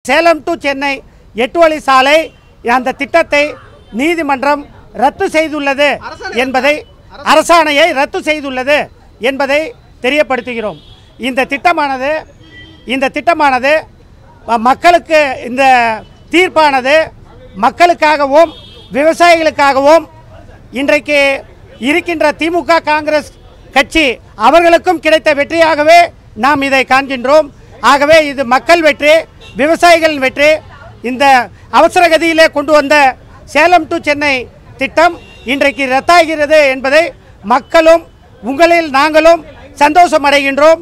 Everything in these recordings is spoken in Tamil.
சேலம் டு சென்னை எட்டு வழி சாலை அந்த திட்டத்தை நீதிமன்றம் ரத்து செய்துள்ளது என்பதை அரசாணையை ரத்து செய்துள்ளது என்பதை தெரியப்படுத்துகிறோம் இந்த திட்டமானது இந்த திட்டமானது ம- மக்களுக்கு இந்த தீர்ப்பானது மக்களுக்காகவும் விவசாயிகளுக்காகவும் இன்றைக்கு இருக்கின்ற திமுக காங்கிரஸ் கட்சி அவர்களுக்கும் கிடைத்த வெற்றியாகவே நாம் இதை காண்கின்றோம் ஆகவே இது மக்கள் வெற்றி விவசாயிகள் வெற்றி இந்த அவசர கதியிலே கொண்டு வந்த சேலம் டு சென்னை திட்டம் இன்றைக்கு ரத்தாகிறது என்பதை மக்களும் உங்களில் நாங்களும் சந்தோஷம் அடைகின்றோம்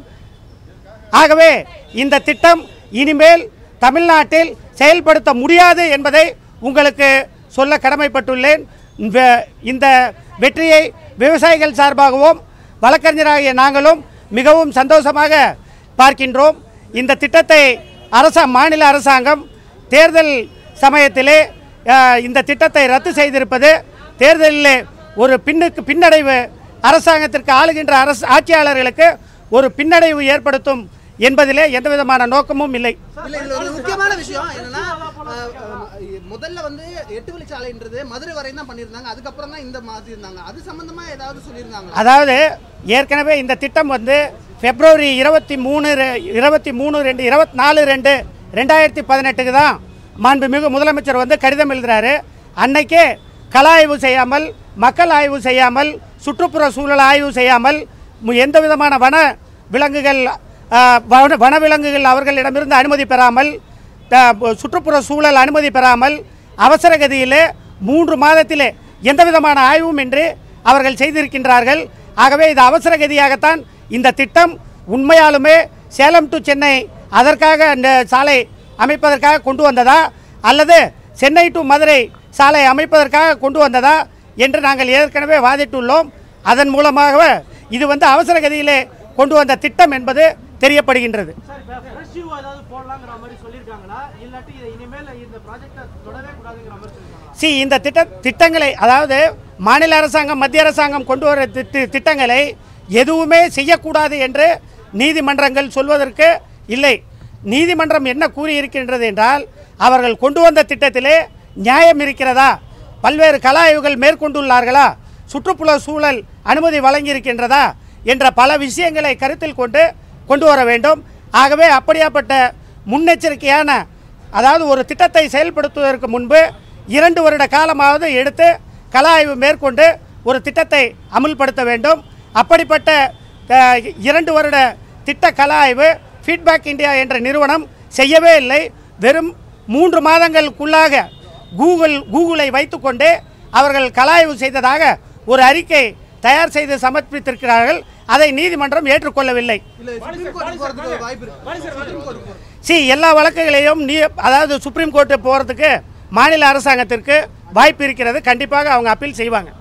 ஆகவே இந்த திட்டம் இனிமேல் தமிழ்நாட்டில் செயல்படுத்த முடியாது என்பதை உங்களுக்கு சொல்ல கடமைப்பட்டுள்ளேன் இந்த- இந்த வெற்றியை விவசாயிகள் சார்பாகவும் வழக்கறிஞராகிய நாங்களும் மிகவும் சந்தோஷமாக பார்க்கின்றோம் இந்த திட்டத்தை அரச மாநில அரசாங்கம் தேர்தல் சமயத்திலே அஹ், இந்த திட்டத்தை ரத்து செய்திருப்பது தேர்தலில் ஒரு பின்னுக்கு பின்னடைவு அரசாங்கத்திற்கு ஆளுகின்ற அரசு ஆட்சியாளர்களுக்கு ஒரு பின்னடைவு ஏற்படுத்தும் என்பதிலே எந்த விதமான நோக்கமும் இல்லை இல்ல இதுல ஒரு முக்கியமான விஷயம் என்னன்னா அஹ், அஹ், முதல்ல வந்து எட்டு வழிச்சாலைன்றது மதுரை வரையும் தான் பண்ணியிருந்தாங்க அதுக்கப்புறம் தான் இந்த மாதிரி இருந்தாங்க அது சம்பந்தமா ஏதாவது சொல்லியிருந்தாங்க அதாவது ஏற்கனவே இந்த திட்டம் வந்து பிப்ரவரி இருபத்தி மூணு ரெ- இருபத்தி மூணு ரெண்டு இருபத்தி நாலு ரெண்டு ரெண்டாயிரத்தி பதினெட்டுக்கு தான் மாண்புமிகு முதலமைச்சர் வந்து கடிதம் எழுதுறாரு அன்னைக்கே கள ஆய்வு செய்யாமல் மக்கள் ஆய்வு செய்யாமல் சுற்றுப்புற சூழல் ஆய்வு செய்யாமல் மு- எந்த விதமான வன விலங்குகள் ஆ, வன வனவிலங்குகள் அவர்களிடமிருந்து அனுமதி பெறாமல் த- சுற்றுப்புற சூழல் அனுமதி பெறாமல் அவசர கதியிலே மூன்று மாதத்திலே எந்த விதமான ஆய்வும் இன்றி அவர்கள் செய்திருக்கின்றார்கள் ஆகவே இது அவசர கதியாகத்தான் இந்த திட்டம் உண்மையாலுமே சேலம் டு சென்னை அதற்காக இந்த சாலை அமைப்பதற்காக கொண்டு வந்ததா அல்லது சென்னை டு மதுரை சாலை அமைப்பதற்காக கொண்டு வந்ததா என்று நாங்கள் ஏற்கனவே வாதிட்டுள்ளோம் அதன் மூலமாக இது வந்து அவசர கதியிலே கொண்டு வந்த திட்டம் என்பது தெரியப்படுகின்றது சார் இப்போ ஃப்ரெஷ் யூ ஏதாவது போடலாங்கிற மாதிரி சொல்லியிருக்காங்களா இல்லாட்டி இதை இனிமேல் இந்த ப்ராஜெக்டை தொடவே கூடாதுங்கிற மாதிரி சொல்லியிருக்காங்களா சி இந்த திட்ட திட்டங்களை அதாவது மாநில அரசாங்கம் மத்திய அரசாங்கம் கொண்டு வர திட்டு- திட்டங்களை எதுவுமே செய்யக்கூடாது என்று நீதிமன்றங்கள் சொல்வதற்கு இல்லை நீதிமன்றம் என்ன கூறியிருக்கின்றது என்றால் அவர்கள் கொண்டு வந்த திட்டத்திலே நியாயம் இருக்கிறதா பல்வேறு கல ஆய்வுகள் மேற்கொண்டுள்ளார்களா சுற்றுப்புற சூழல் அனுமதி வழங்கியிருக்கின்றதா என்ற பல விஷயங்களை கருத்தில் கொண்டு கொண்டு வர வேண்டும் ஆகவே அப்படியாப்பட்ட முன்னெச்சரிக்கையான அதாவது ஒரு திட்டத்தை செயல்படுத்துவதற்கு முன்பு இரண்டு வருட காலமாவது எடுத்து கல ஆய்வு மேற்கொண்டு ஒரு திட்டத்தை அமுல்படுத்த வேண்டும் அப்படிப்பட்ட அஹ், இரண்டு வருட திட்ட கல ஆய்வு ஃபீட்பேக் இந்தியா என்ற நிறுவனம் செய்யவே இல்லை வெறும் மூன்று மாதங்களுக்குள்ளாக கூகுள் கூகுளை வைத்துக்கொண்டு அவர்கள் கல ஆய்வு செய்ததாக ஒரு அறிக்கை தயார் செய்து சமர்ப்பித்திருக்கிறார்கள் அதை நீதிமன்றம் ஏற்றுக்கொள்ளவில்லை இல்ல சுப்ரீம் கோர்ட்டுக்கு போறதுக்கு வாய்ப்பு இருக்கு சுப்ரீம் கோர்ட்டுக்கு போறது. சி எல்லா வழக்குகளையும் நீ அதாவது சுப்ரீம் கோர்ட்டு போகிறதுக்கு மாநில அரசாங்கத்திற்கு வாய்ப்பு இருக்கிறது கண்டிப்பாக அவங்க அப்பீல் செய்வாங்க